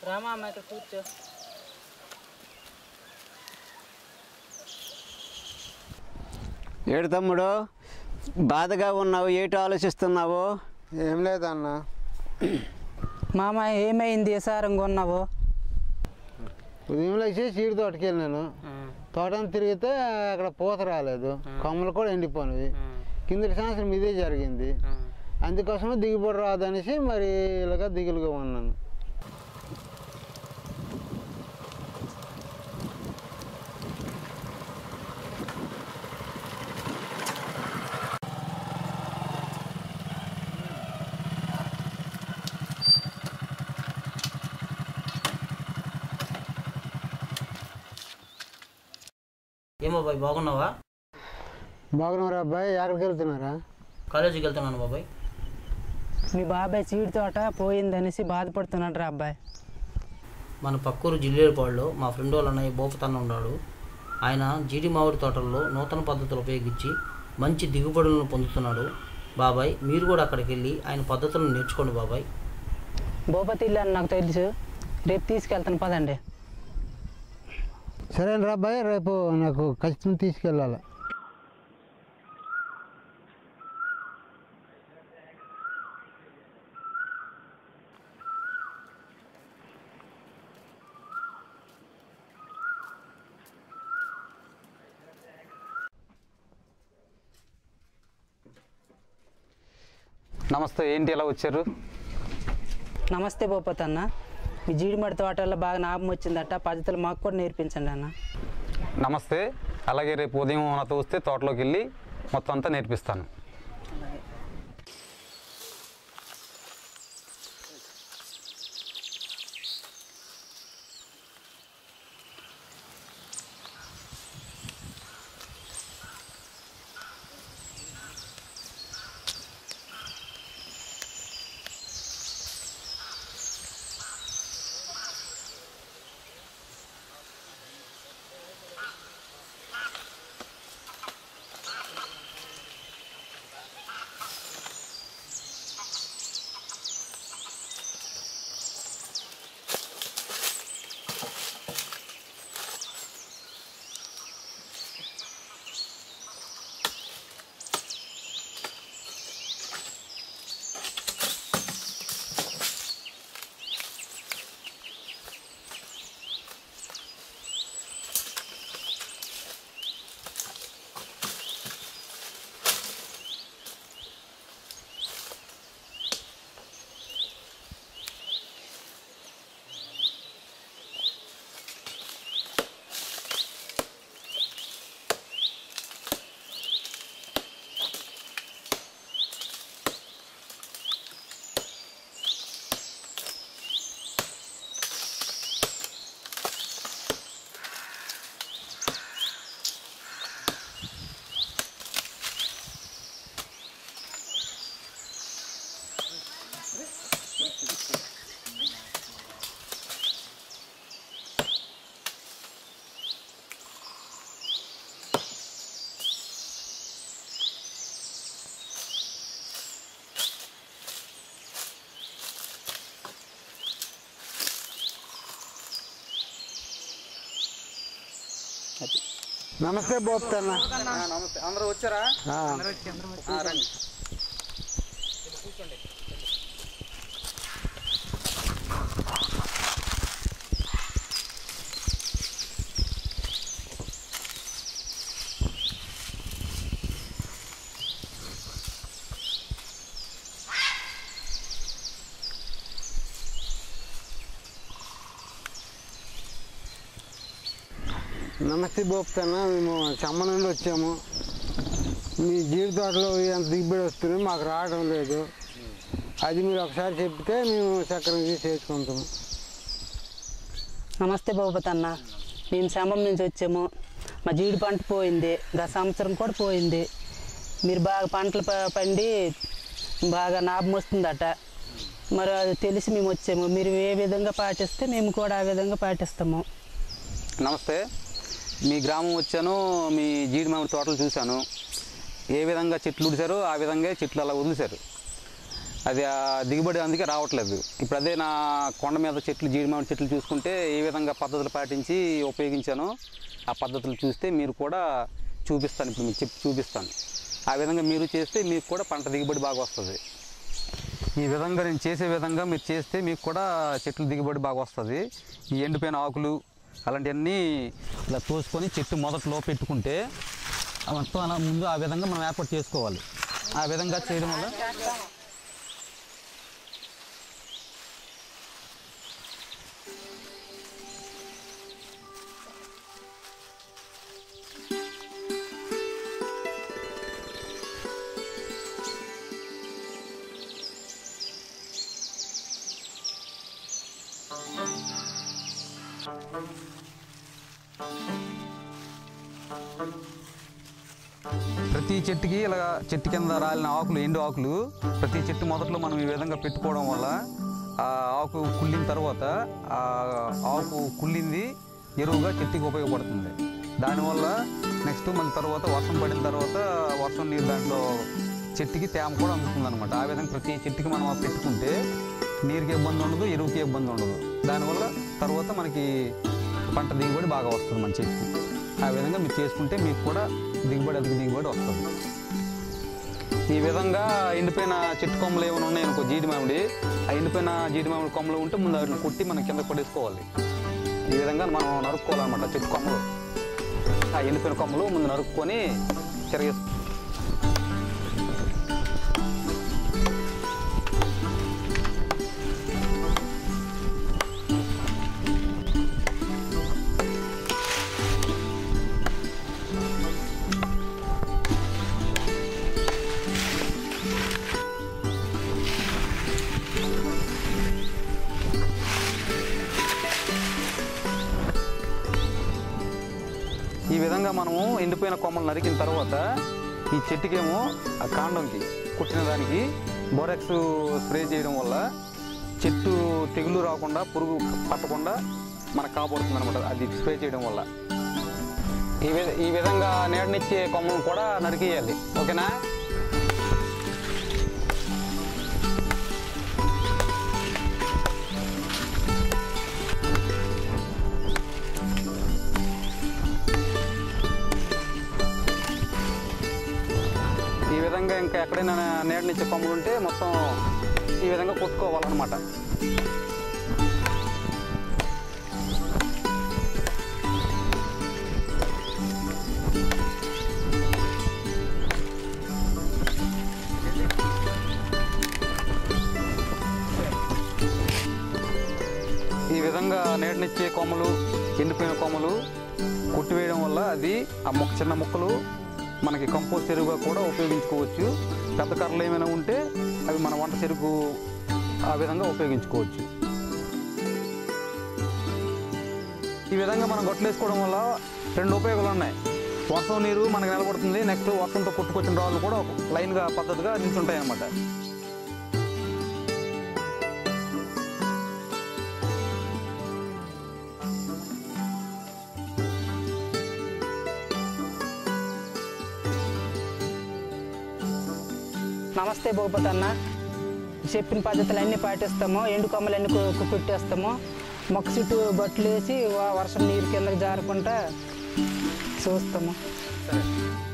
రామా అమ్మ ఇక్కడ కూర్చో ఏడు తమ్ముడు బాధగా ఉన్నావు ఏటి ఆలోచిస్తున్నావు ఏం లేదన్న మామ ఏమైంది సారంగా ఉన్నావు ఉదయం లేచి చీడి తోటకి వెళ్ళాను తోటను తిరిగితే అక్కడ పూత రాలేదు కొమ్మలు కూడా ఎండిపోయినవి కిందటి సంవత్సరం ఇదే జరిగింది అందుకోసమే దిగుబడి రాదనేసి మరి ఇలాగ దిగులుగా ఉన్నాను ఏమో బాబాయ్ బాగున్నావా బాగున్నారా అబ్బాయి ఎక్కడికి వెళ్తున్నారా కాలేజీకి వెళ్తున్నాను బాబాయ్ మీ బాబాయ్ చీడి తోట పోయిందనేసి బాధపడుతున్నాడు రా అబ్బాయి మన పక్కూరు జిల్లేపాడులో మా ఫ్రెండ్ వాళ్ళ అన్నయ్య బోపతన్న ఉన్నాడు ఆయన జీడి మామిడి తోటల్లో నూతన పద్ధతులు ఉపయోగించి మంచి దిగుబడులను పొందుతున్నాడు బాబాయ్ మీరు కూడా అక్కడికి వెళ్ళి ఆయన పద్ధతులను నేర్చుకోండి బాబాయ్ భూపతి ఇల్లు అని నాకు తెలుసు రేపు తీసుకెళ్తాను పదండి సరేనా అబ్బాయి రేపు నాకు ఖచ్చితంగా తీసుకెళ్ళాలి నమస్తే ఏంటి ఎలా వచ్చారు నమస్తే భూపతి అన్న మీ జీడిమడి తోటల్లో బాగా లాభం వచ్చిందట పద్ధతులు మాకు కూడా నేర్పించండి అన్న నమస్తే అలాగే రేపు ఉదయం నాతో వస్తే తోటలోకి వెళ్ళి మొత్తం అంతా నేర్పిస్తాను నమస్తే బోపుతాన్న నమస్తే అందరూ వచ్చారా రండి నమస్తే బోపుతాన్న మేము చమ్మ నుండి వచ్చాము మీ జీడి తోటలో ఎంత దిగుబడి వస్తుంది మాకు రావడం లేదు అది మీరు ఒకసారి చెప్తే మేము సక్రమంగా చేసుకుంటాము నమస్తే భూపతి అన్న మేము శంభం నుంచి వచ్చాము మా జీడి పంట పోయింది గత సంవత్సరం కూడా పోయింది మీరు బాగా పంటలు ప- పండి బాగా లాభం వస్తుందట మరి అది తెలిసి మేము వచ్చాము మీరు ఏ విధంగా పాటిస్తే మేము కూడా ఆ విధంగా పాటిస్తాము నమస్తే మీ గ్రామం వచ్చాను మీ జీడి మామిడి తోటలు చూశాను ఏ విధంగా చెట్లు ఉడిశారో ఆ విధంగా చెట్లు అలా వదిలేశారు అది ఆ దిగుబడి అందుకే రావట్లేదు ఇప్పుడు అదే నా కొండ మీద చెట్లు జీడి మామిడి చెట్లు చూసుకుంటే ఏ విధంగా పద్ధతులు పాటించి ఉపయోగించానో ఆ పద్ధతులు చూస్తే మీరు కూడా చూపిస్తాను ఇప్పుడు మీకు చెప్పి చూపిస్తాను ఆ విధంగా మీరు చేస్తే మీకు కూడా పంట దిగుబడి బాగా వస్తుంది ఈ విధంగా నేను చేసే విధంగా మీరు చేస్తే మీకు కూడా చెట్లు దిగుబడి బాగా వస్తుంది ఈ ఎండిపోయిన ఆకులు అలాంటివన్నీ ఇలా తోసుకొని చెట్టు మొదట్లో పెట్టుకుంటే ఆ మొత్తం అలా ముందు ఆ విధంగా మనం ఏర్పాటు చేసుకోవాలి ఆ విధంగా చేయడం వల్ల ప్రతి చెట్టుకి ఇలా చెట్టు కింద రాలిన ఆకులు ఎండు ఆకులు ప్రతి చెట్టు మొదట్లో మనం ఈ విధంగా పెట్టుకోవడం వల్ల ఆ ఆకు కుళ్ళిన తర్వాత ఆ ఆకు కుళ్ళింది ఎరువుగా చెట్టుకి ఉపయోగపడుతుంది దానివల్ల నెక్స్ట్ మన తర్వాత వర్షం పడిన తర్వాత వర్షం నీరు దాంట్లో చెట్టుకి తేమ కూడా అందుతుంది అనమాట ఆ విధంగా ప్రతి చెట్టుకి మనం ఆ పెట్టుకుంటే నీరుకి ఇబ్బంది ఉండదు ఎరువుకి ఇబ్బంది ఉండదు దానివల్ల తర్వాత మనకి పంట దిగుబడి బాగా వస్తుంది మన చెట్టుకి ఆ విధంగా మీరు చేసుకుంటే మీకు కూడా దిగుబడి అధిక దిగుబడి వస్తుంది ఈ విధంగా ఎండిపోయిన చెట్టు కొమ్మలు ఏమైనా ఉన్నాయి అనుకో జీడి మామిడి ఆ ఎండిపోయిన జీడి మామిడి కొమ్మలు ఉంటే ముందు వాటిని కొట్టి మనం కింద పడేసుకోవాలి ఈ విధంగా మనం నరుక్కోవాలన్నమాట చెట్టు కొమ్మలు ఆ ఎండిపోయిన కొమ్మలు ముందు నరుక్కొని తిరగేసు ఈ విధంగా మనము ఎండిపోయిన కొమ్మలు నరికిన తర్వాత ఈ చెట్టుకేమో ఆ కాండంకి కుట్టిన దానికి బోరెక్స్ స్ప్రే చేయడం వల్ల చెట్టు తెగులు రాకుండా పురుగు పట్టకుండా మనకు కాపాడుతుంది అనమాట అది స్ప్రే చేయడం వల్ల ఈ విధ ఈ విధంగా నీడనిచ్చే కొమ్మను కూడా నరికేయాలి ఓకేనా ఈ విధంగా ఇంకా ఎక్కడైనా నీడనిచ్చే కొమ్మలు ఉంటే మొత్తం ఈ విధంగా కొట్టుకోవాలన్నమాట ఈ విధంగా నీడనిచ్చే కొమ్మలు ఎండిపోయిన కొమ్మలు కొట్టివేయడం వల్ల అది ఆ మొక్క చిన్న మొక్కలు మనకి కంపోస్ట్ ఎరువుగా కూడా ఉపయోగించుకోవచ్చు పెద్ద కర్రలు ఏమైనా ఉంటే అవి మన వంట చెరుకు ఆ విధంగా ఉపయోగించుకోవచ్చు ఈ విధంగా మనం గొట్టలు వేసుకోవడం వల్ల రెండు ఉపయోగాలు ఉన్నాయి వర్షం నీరు మనకు నిలబడుతుంది నెక్స్ట్ వర్షంతో కొట్టుకొచ్చిన రాళ్ళు కూడా ఒక లైన్గా పద్ధతిగా నిల్చుంటాయి అన్నమాట నమస్తే భూపతి అన్న చెప్పిన పద్ధతులు అన్నీ పాటిస్తాము ఎండు కొమ్మలన్నీ కు- కు- కుట్టేస్తాము మొక్క చుట్టూ బట్టలు వేసి వా- వర్షం నీరు కిందకి జారకుండా చూస్తాము సరే